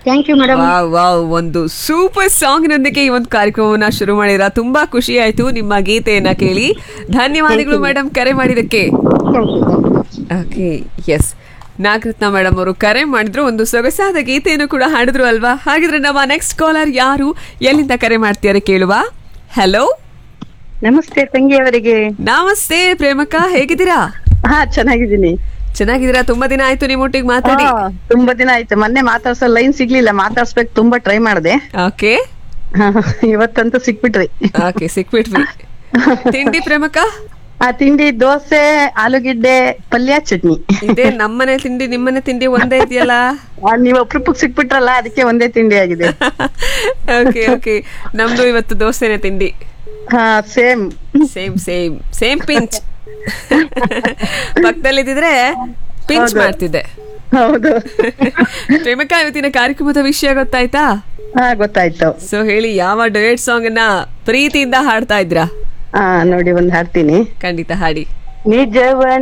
thank you madam wow wow ಒಂದು super ಸಾಂಗ್ನೊಂದಿಗೆ ಈ ಒಂದು ಕಾರ್ಯಕ್ರಮವನ್ನ ಶುರು ಮಾಡಿರ ತುಂಬಾ ಖುಷಿ ಆಯ್ತು ನಿಮ್ಮ ಗೀತೆಯನ್ನ ಕೇಳಿ ಧನ್ಯವಾದಗಳು ಮೇಡಮ್ ಕರೆ ಮಾಡಿದಕ್ಕೆ ಓಕೆ ಎಸ್ ನಾಗರತ್ನ ಮೇಡಮ್ ಅವರು ಕರೆ ಮಾಡಿದ್ರು ಒಂದು ಸೊಗಸಾದ ಗೀತೆಯನ್ನು ಕೂಡ ಹಾಡಿದ್ರು ಅಲ್ವಾ ಹಾಗಿದ್ರೆ ನಮ್ಮ ನೆಕ್ಸ್ಟ್ ಕಾಲರ್ ಯಾರು ಎಲ್ಲಿಂದ ಕರೆ ಮಾಡ್ತೀರಾ ಕೇಳುವ ಹಲೋ ನಮಸ್ತೆ ತಂಗಿಯವರಿಗೆ ನಮಸ್ತೆ ಪ್ರೇಮಕ್ಕ ಹೇಗಿದ್ದೀರಾ ಹಾ ಚೆನ್ನಾಗಿದ್ದೀನಿ ಚೆನ್ನಾಗಿದ್ದೀರಾ ತುಂಬಾ ದಿನ ಆಯ್ತು ನಿಮ್ಮೊಟ್ಟಿಗೆ ಮಾತಾಡಿ ಹಾ, ತುಂಬಾ ದಿನ ಆಯ್ತು ಮೊನ್ನೆ ಮಾತಾಡ್ಸೋ ಲೈನ್ ಸಿಗ್ಲಿಲ್ಲ ಮಾತಾಡ್ಸ್ಬೇಕು ತುಂಬಾ ಟ್ರೈ ಮಾಡಿದೆ ಓಕೆ ಇವತ್ತಂತೂ ಸಿಕ್ಬಿಟ್ರಿ ಓಕೆ ಸಿಕ್ಬಿಟ್ವಿ ತಿಂಡಿ ಪ್ರೇಮಕ್ಕ ಆ ತಿಂಡಿ ದೋಸೆ ಆಲೂಗೆಡ್ಡೆ ಪಲ್ಯ ಚಟ್ನಿ ಇದೇ ನಮ್ಮನೆ ತಿಂಡಿ ನಿಮ್ಮನೆ ತಿಂಡಿ ಒಂದೇ ಇದೆಯಲ್ಲ ಆ, ನೀವು ಅಪರೂಪಕ್ಕೆ ಸಿಕ್ಬಿಟ್ರಲ್ಲ ಅದಕ್ಕೆ ಒಂದೇ ತಿಂಡಿ ಆಗಿದೆ ಓಕೆ ಓಕೆ ನಮ್ದು ಇವತ್ತು ದೋಸೆನೆ ತಿಂಡಿ ಹಾ same same same same pinch ಪಕ್ಕದಲ್ಲಿದ್ದಿದ್ರೆ ಪಿಂಚ್ ಮಾಡ್ತಿದ್ದೆ ಹೌದು ಪ್ರೇಮಕ್ಕ ಇವತ್ತಿನ ಕಾರ್ಯಕ್ರಮದ ವಿಷಯ ಗೊತ್ತಾಯ್ತಾ ಹಾ ಗೊತ್ತಾಯ್ತು ಸೊ ಹೇಳಿ ಯಾವ ಡೊಯೆಟ್ ಸಾಂಗ್ ಅನ್ನ ಪ್ರೀತಿಯಿಂದ ಹಾಡ್ತಾ ಇದ್ರಾ ಹಾ ನೋಡಿ ಒಂದ್ ಹಾಡ್ತೀನಿ ಖಂಡಿತ ಹಾಡಿ ನಿಜವ